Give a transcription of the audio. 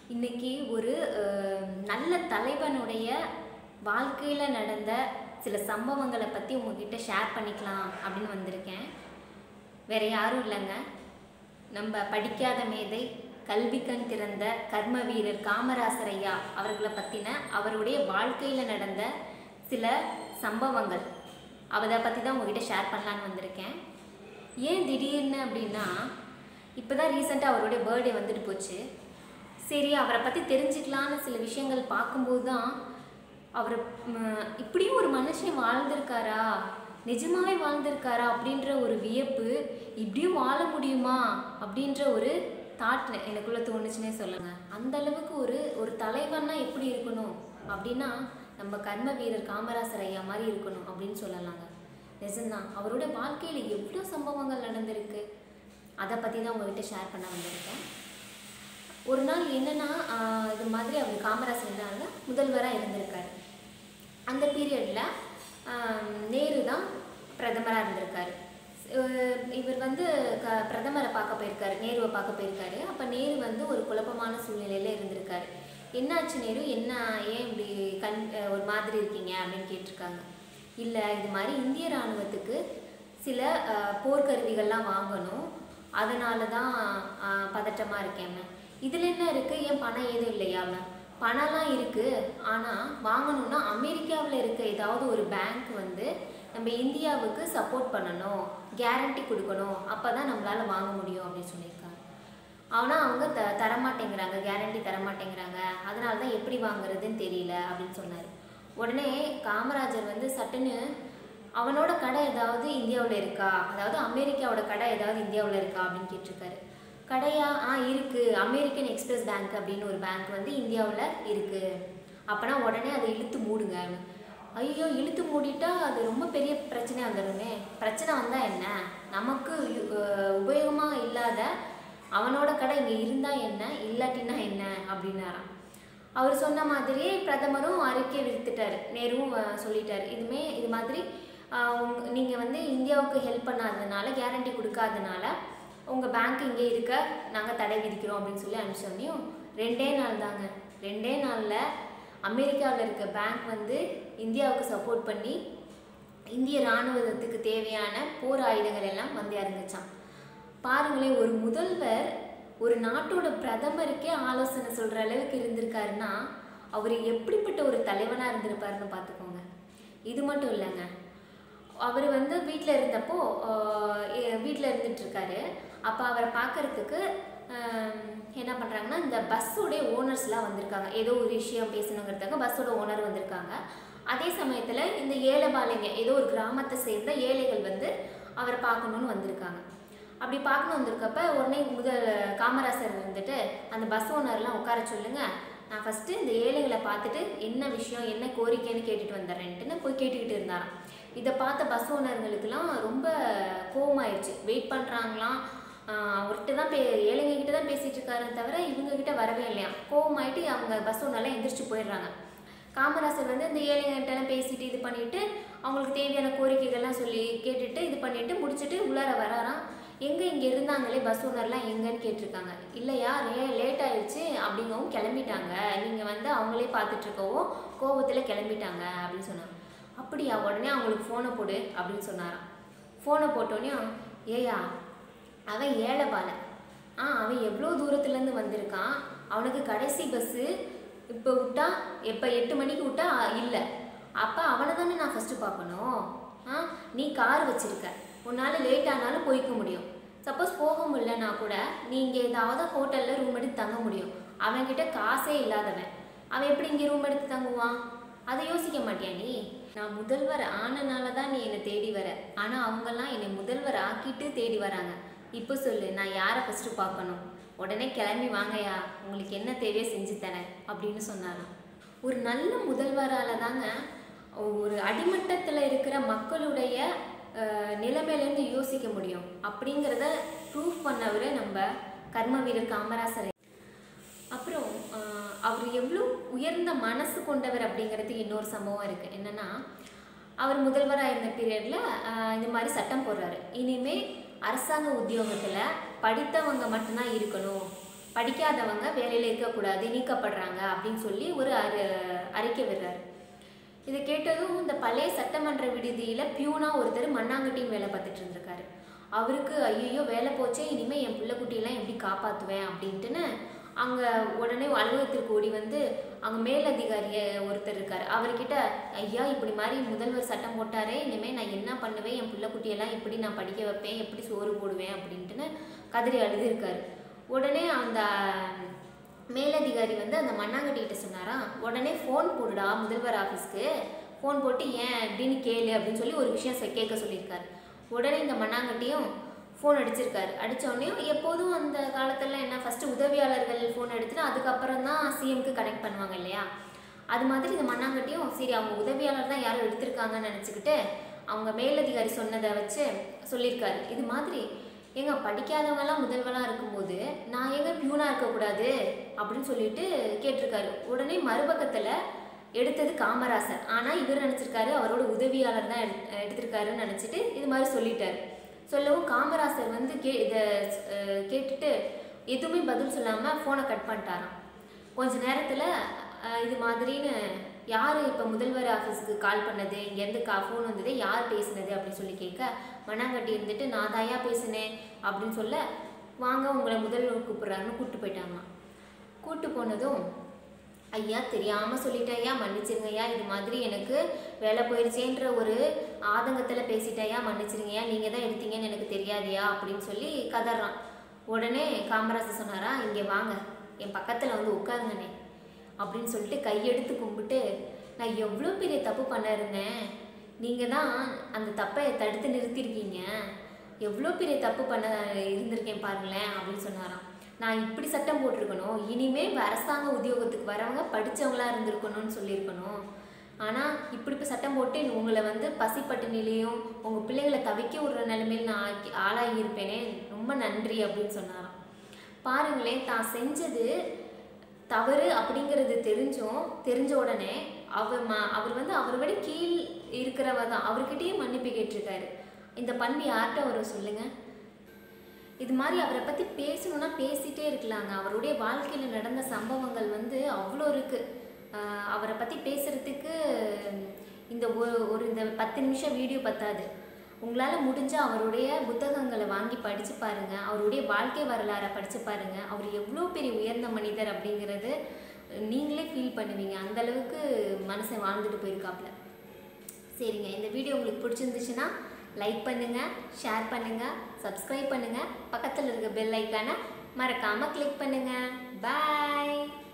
இன்னைக்கு ஒரு அஹ், நல்ல தலைவனுடைய வாழ்க்கையில் நடந்த சில சம்பவங்களை பற்றி உங்ககிட்ட ஷேர் பண்ணிக்கலாம் அப்படின்னு வந்திருக்கேன் வேற யாரும் இல்லைங்க நம்ம படிக்காத மேதை கல்விக்கண் திறந்த கர்ம வீரர் காமராசர் ஐயா அவர்களை பற்றின அவருடைய வாழ்க்கையில் நடந்த சில சம்பவங்கள் அதை பற்றி தான் உங்ககிட்ட ஷேர் பண்ணலான்னு வந்திருக்கேன் ஏன் திடீர்னு அப்படின்னா இப்போ தான் ரீசெண்டாக அவருடைய பர்த்டே வந்துட்டு போச்சு சரி அவரை பற்றி தெரிஞ்சுக்கலான்னு சில விஷயங்கள் பார்க்கும்போது தான் அவர் ம், இப்படியும் ஒரு மனுஷன் வாழ்ந்திருக்காரா நிஜமாவே வாழ்ந்திருக்காரா அப்படின்ற ஒரு வியப்பு இப்படியும் வாழ முடியுமா அப்படின்ற ஒரு தாட் எனக்குள்ளே தோணுச்சுன்னே சொல்லுங்க அந்த அளவுக்கு ஒரு ஒரு தலைவன்னா எப்படி இருக்கணும் அப்படின்னா நம்ம கர்ம வீரர் காமராசர் ஐயா மாதிரி இருக்கணும் அப்படின்னு சொல்லலாங்க நிஜம்தான் அவரோட வாழ்க்கையில் எவ்வளோ சம்பவங்கள் நடந்திருக்கு அதை பற்றி தான் உங்ககிட்ட ஷேர் பண்ண வந்திருக்கேன் ஒரு நாள் என்னன்னா ஆஹ் இது மாதிரி அவர் காமராஜர் இருந்தாங்க முதல்வராக இருந்திருக்காரு அந்த பீரியடில் நேரு தான் பிரதமராக இருந்திருக்காரு அஹ் இவர் வந்து க பிரதமரை பார்க்க போயிருக்காரு நேருவை பார்க்க போயிருக்காரு அப்போ நேரு வந்து ஒரு குழப்பமான சூழ்நிலையில் இருந்திருக்காரு என்னாச்சு நேரு என்ன ஏன் இப்படி கண் அஹ் ஒரு மாதிரி இருக்கீங்க அப்படின்னு கேட்டிருக்காங்க இல்லை இது மாதிரி இந்திய இராணுவத்துக்கு சில அஹ், போர்க்கருவிகள்லாம் வாங்கணும் அதனால தான் பதட்டமாக இருக்கேன் இதில் என்ன இருக்குது ஏன் பணம் ஏதும் இல்லையாம பணம்லாம் இருக்குது ஆனால் வாங்கணும்னா அமெரிக்காவில் இருக்க ஏதாவது ஒரு பேங்க் வந்து நம்ம இந்தியாவுக்கு சப்போர்ட் பண்ணணும் கேரண்டி கொடுக்கணும் அப்போ தான் நம்மளால் வாங்க முடியும் அப்படின்னு சொல்லியிருக்காங்க ஆனால் அவங்க த தரமாட்டேங்கிறாங்க கேரண்டி தரமாட்டேங்கிறாங்க அதனால தான் எப்படி வாங்குறதுன்னு தெரியல அப்படின்னு சொன்னார் உடனே காமராஜர் வந்து சட்டுன்னு அவனோட கடை ஏதாவது இந்தியாவில் இருக்கா அதாவது அமெரிக்காவோட கடை ஏதாவது இந்தியாவில் இருக்கா அப்படின்னு கேட்டிருக்காரு கடையா ஆ இருக்குது அமெரிக்கன் எக்ஸ்பிரஸ் பேங்க் அப்படின்னு ஒரு பேங்க் வந்து இந்தியாவில் இருக்குது அப்போனா உடனே அதை இழுத்து மூடுங்க ஐயோ இழுத்து மூடிட்டா அது ரொம்ப பெரிய பிரச்சனை வந்துடுமே பிரச்சனை வந்தால் என்ன நமக்கு உபயோகமாக இல்லாத அவனோட கடை இங்கே இருந்தால் என்ன இல்லாட்டினா என்ன அப்படின்னாராம் அவர் சொன்ன மாதிரியே பிரதமரும் அறிக்கை விடுத்துட்டார் நேருவும் அஹ், சொல்லிட்டார் இதுமே இது மாதிரி நீங்கள் வந்து இந்தியாவுக்கு ஹெல்ப் பண்ணாததுனால கேரண்டி கொடுக்காதனால உங்கள் பேங்க் இங்கே இருக்க நாங்கள் தடை விதிக்கிறோம் அப்படின்னு சொல்லி அனுப்பிச்சோன்னையும் ரெண்டே நாள் தாங்க ரெண்டே நாளில் அமெரிக்காவில் இருக்க பேங்க் வந்து இந்தியாவுக்கு சப்போர்ட் பண்ணி இந்திய இராணுவத்துக்கு தேவையான போர் ஆயுதங்கள் எல்லாம் வந்து இறங்குச்சான் பாருங்களேன் ஒரு முதல்வர் ஒரு நாட்டோட பிரதமருக்கே ஆலோசனை சொல்கிற அளவுக்கு இருந்திருக்காருன்னா அவர் எப்படிப்பட்ட ஒரு தலைவனாக இருந்திருப்பாருன்னு பார்த்துக்கோங்க இது மட்டும் இல்லைங்க அவர் வந்து வீட்டில் இருந்தப்போ வீட்டில் இருந்துட்டு இருக்காரு அப்போ அவரை பார்க்கறதுக்கு ஆம், என்ன பண்ணுறாங்கன்னா இந்த பஸ்ஸோடைய ஓனர்ஸ்லாம் வந்திருக்காங்க ஏதோ ஒரு விஷயம் பேசணுங்கிறதுக்காக பஸ்ஸோட ஓனர் வந்திருக்காங்க அதே சமயத்தில் இந்த ஏழைபாளைங்க ஏதோ ஒரு கிராமத்தை சேர்ந்த ஏழைகள் வந்து அவரை பார்க்கணுன்னு வந்திருக்காங்க அப்படி பார்க்கணும் வந்திருக்கப்ப உடனே முதல் காமராசர் வந்துட்டு அந்த பஸ் ஓனர்லாம் உட்கார சொல்லுங்க நான் ஃபஸ்ட்டு இந்த ஏழைகளை பார்த்துட்டு என்ன விஷயம் என்ன கோரிக்கைன்னு கேட்டுட்டு வந்துடுறேன்ட்டுன்னு போய் கேட்டுக்கிட்டு இருந்தாராம் இதை பார்த்த பஸ் ஓனர்களுக்கெல்லாம் ரொம்ப கோவமாயிடுச்சு வெயிட் பண்ணுறாங்களாம் அவர்கிட்ட தான் பே ஏழைங்க கிட்ட தான் பேசிகிட்டு இருக்காரு தவிர இவங்க கிட்ட வரவே இல்லையா கோவமாயிட்டு அவங்க பஸ் ஓனர்லாம் எந்திரிச்சு போயிடுறாங்க காமராசர் வந்து இந்த ஏழைங்கள்ட்டெல்லாம் பேசிட்டு இது பண்ணிட்டு அவங்களுக்கு தேவையான கோரிக்கைகள்லாம் சொல்லி கேட்டுட்டு இது பண்ணிட்டு முடிச்சுட்டு உள்ளார வராராம் எங்கே இங்கே இருந்தாங்களே பஸ் ஓனர்லாம் எங்கன்னு கேட்டிருக்காங்க இல்லையா லே லேட் ஆயிடுச்சு அப்படிங்கவும் கிளம்பிட்டாங்க நீங்கள் வந்து அவங்களே பார்த்துட்டு இருக்கவும் கோபத்தில் கிளம்பிட்டாங்க அப்படின்னு சொன்னாங்க அப்படியா உடனே அவங்களுக்கு ஃபோனை போடு அப்படின்னு சொன்னாராம் ஃபோனை போட்டோன்னே ஏயா அவன் ஏழைபால ஆ அவன் எவ்வளோ தூரத்துலேருந்து வந்திருக்கான் அவனுக்கு கடைசி பஸ்ஸு இப்போ விட்டா எப்போ எட்டு மணிக்கு விட்டா இல்லை அப்போ அவனை தானே நான் ஃபஸ்ட்டு பார்க்கணும் ஆ நீ கார் வச்சிருக்க உன்னால் லேட் ஆனாலும் போய்க்க முடியும் சப்போஸ் போக முடியலனா கூட நீ இங்கே ஏதாவது ஹோட்டலில் ரூம் எடுத்து தங்க முடியும் அவன்கிட்ட காசே இல்லாதவன் அவன் எப்படி இங்கே ரூம் எடுத்து தங்குவான் அதை யோசிக்க மாட்டியா நீ நான் முதல்வர் ஆனனால தான் நீ என்னை தேடி வர ஆனால் அவங்கெல்லாம் என்னை முதல்வர் ஆக்கிட்டு தேடி வராங்க இப்போ சொல்லு நான் யாரை ஃபஸ்ட்டு பார்க்கணும் உடனே கிளம்பி வாங்கயா உங்களுக்கு என்ன தேவையோ செஞ்சு தரேன் அப்படின்னு சொன்னாராம் ஒரு நல்ல முதல்வரால் தாங்க ஒரு அடிமட்டத்தில் இருக்கிற மக்களுடைய அஹ், நிலைமையிலேருந்து யோசிக்க முடியும் அப்படிங்கிறத ப்ரூஃப் பண்ணவர் நம்ம கர்ம வீரர் காமராசர் அப்புறம் ஆஹ், அவர் எவ்வளோ உயர்ந்த மனசு கொண்டவர் அப்படிங்கிறதுக்கு இன்னொரு சம்பவம் இருக்குது என்னென்னா அவர் முதல்வராக இருந்த பீரியடில் இந்த மாதிரி சட்டம் போடுறாரு இனிமே அரசாங்க உத்தியோகத்தில் படித்தவங்க மட்டும்தான் இருக்கணும் படிக்காதவங்க வேலையில் இருக்கக்கூடாது நீக்கப்படுறாங்க அப்படின்னு சொல்லி ஒரு அறி அறிக்கை விடுறாரு இதை கேட்டதும் இந்த பழைய சட்டமன்ற விடுதியில் பியூனா ஒருத்தர் மண்ணாங்கட்டியும் வேலை பார்த்துட்டு இருந்திருக்காரு அவருக்கு ஐயோ வேலை போச்சே இனிமேல் என் பிள்ளைக்குட்டியெல்லாம் எப்படி காப்பாற்றுவேன் அப்படின்ட்டுன்னு அங்கே உடனே அலுவலகத்திற்கு ஓடி வந்து அங்கே மேலதிகாரி ஒருத்தர் இருக்கார் அவர்கிட்ட ஐயா இப்படி மாதிரி முதல்வர் சட்டம் போட்டாரே இனிமேல் நான் என்ன பண்ணுவேன் என் பிள்ளைக்குட்டியெல்லாம் எப்படி நான் படிக்க வைப்பேன் எப்படி சோறு போடுவேன் அப்படின்ட்டுன்னு கதறி அழுதுருக்காரு உடனே அந்த மேலதிகாரி வந்து அந்த மண்ணாங்கட்டிகிட்ட சொன்னாராம் உடனே ஃபோன் போடுடா முதல்வர் ஆஃபீஸ்க்கு ஃபோன் போட்டு ஏன் அப்படின்னு கேளு அப்படின்னு சொல்லி ஒரு விஷயம் செ- கேட்க சொல்லியிருக்காரு உடனே இந்த மண்ணாங்கட்டியும் ஃபோன் அடிச்சிருக்காரு அடிச்ச உடனே எப்போதும் அந்த காலத்துல என்ன ஃபஸ்ட்டு உதவியாளர்கள் ஃபோன் எடுத்துட்டு அதுக்கப்புறம் தான் சிஎம்க்கு கனெக்ட் பண்ணுவாங்க இல்லையா அது மாதிரி இந்த மண்ணாங்கட்டியும் சரி அவங்க உதவியாளர் தான் யாரும் எடுத்திருக்காங்கன்னு நினச்சிக்கிட்டு அவங்க மேலதிகாரி சொன்னதை வச்சு சொல்லியிருக்காரு இது மாதிரி ஏங்க படிக்காதவங்கலாம் முதல்வராக இருக்கும்போது நான் ஏங்க பியூனாக இருக்கக்கூடாது அப்படின்னு சொல்லிட்டு கேட்டிருக்காரு உடனே மறுபக்கத்தில் எடுத்தது காமராசர் ஆனால் இவர் நினச்சிருக்காரு அவரோட உதவியாளர் தான் எடு எடுத்திருக்காருன்னு நினச்சிட்டு இது மாதிரி சொல்லிட்டாரு சொல்லவும் காமராசர் வந்து கே இதை அஹ், கேட்டுட்டு எதுவுமே பதில் சொல்லாமல் ஃபோனை கட் பண்ணிட்டாராம் கொஞ்ச நேரத்தில் இது மாதிரின்னு யார் இப்போ முதல்வர் ஆஃபீஸ்க்கு கால் பண்ணது இங்கேருந்து கா ஃபோன் வந்தது யார் பேசுனது அப்படின்னு சொல்லி கேட்க மண்ணாங்கட்டி இருந்துட்டு நான் தாயா பேசினேன் அப்படின்னு சொல்ல வாங்க உங்களை முதல்வர் கூப்பிட்றாருன்னு கூப்பிட்டு போயிட்டாங்களாம் கூட்டு போனதும் ஐயா தெரியாமல் சொல்லிட்டேன் ஐயா மன்னிச்சிருங்க ஐயா இது மாதிரி எனக்கு வேலை போயிடுச்சேன்ற ஒரு ஆதங்கத்தில் பேசிட்டேயா மன்னிச்சிருங்கய்யா நீங்கள் தான் எடுத்தீங்கன்னு எனக்கு தெரியாதையா அப்படின்னு சொல்லி கதறான் உடனே காமராஜர் சொன்னாரா இங்கே வாங்க என் பக்கத்தில் வந்து உட்காருங்கண்ணே அப்படின்னு சொல்லிட்டு கையெடுத்து கும்பிட்டு நான் எவ்வளோ பெரிய தப்பு பண்ண இருந்தேன் நீங்கள் தான் அந்த தப்பை தடுத்து நிறுத்திருக்கீங்க எவ்வளோ பெரிய தப்பு பண்ண இருந்திருக்கேன் பாருங்களேன் அப்படின்னு சொன்னாராம் நான் இப்படி சட்டம் போட்டிருக்கணும் இனிமே அரசாங்க உத்தியோகத்துக்கு வரவங்க படிச்சவங்களா இருந்திருக்கணும்னு சொல்லியிருக்கணும் ஆனால் இப்படி இப்போ சட்டம் போட்டு உங்களை வந்து பசிப்பட்டினிலையும் உங்கள் பிள்ளைங்களை தவிக்க விடுற நிலைமையில் நான் ஆக்கி ஆளாகி இருப்பேனே ரொம்ப நன்றி அப்படின்னு சொன்னாராம் பாருங்களேன் தான் செஞ்சது தவறு அப்படிங்கிறது தெரிஞ்சும் தெரிஞ்ச உடனே அவர் ம அவர் வந்து அவரை விட கீழ் இருக்கிறவ தான் அவர்கிட்டயே மன்னிப்பு கேட்டிருக்காரு இந்த பண்பு யார்கிட்ட வரும் சொல்லுங்க இது மாதிரி அவரை பற்றி பேசணும்னா பேசிட்டே இருக்கலாங்க அவருடைய வாழ்க்கையில் நடந்த சம்பவங்கள் வந்து அவ்வளோ இருக்குது அவரை பற்றி பேசுகிறதுக்கு இந்த ஒரு ஒரு இந்த பத்து நிமிஷம் வீடியோ பத்தாது உங்களால் முடிஞ்சால் அவருடைய புத்தகங்களை வாங்கி படித்து பாருங்கள் அவருடைய வாழ்க்கை வரலாறை படித்து பாருங்கள் அவர் எவ்வளோ பெரிய உயர்ந்த மனிதர் அப்படிங்கிறது நீங்களே ஃபீல் பண்ணுவீங்க அந்த அளவுக்கு மனுஷன் வாழ்ந்துட்டு போயிருக்காப்புல சரிங்க இந்த வீடியோ உங்களுக்கு பிடிச்சிருந்துச்சுன்னா லைக் பண்ணுங்கள் ஷேர் பண்ணுங்கள் சப்ஸ்கிரைப் பண்ணுங்கள் பக்கத்தில் இருக்க பெல் ஐக்கானை மறக்காமல் கிளிக் பண்ணுங்கள் பாய்